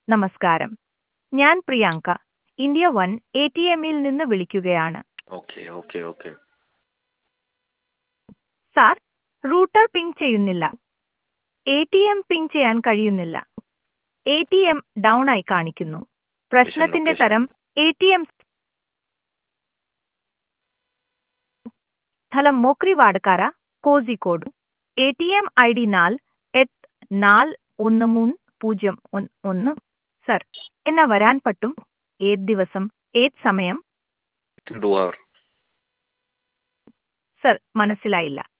നമസ്കാരം ഞാൻ Priyanka India one A T എമ്മിൽ നിന്ന് വിളിക്കുകയാണ് okay okay okay sir router ping ചെയ്യുന്നില്ല എ ടി എം പിങ് ചെയ്യാൻ കഴിയുന്നില്ല എ ടി എം ഡൗൺ ആയി കാണിക്കുന്നു പ്രശ്നത്തിന്റെ location. തരം എ ടി എം സ്ഥലം മോക്രി Vadakara Kozhikode A T M I D നാൽ എട്ട് നാല് ഒന്ന് മൂന്ന് പൂജ്യം ഒന്ന് ഒന്ന് സർ എന്നാ വരാൻ പറ്റും ഏത് ദിവസം ഏത് സമയം ടു അവർ സർ മനസ്സിലായില്ല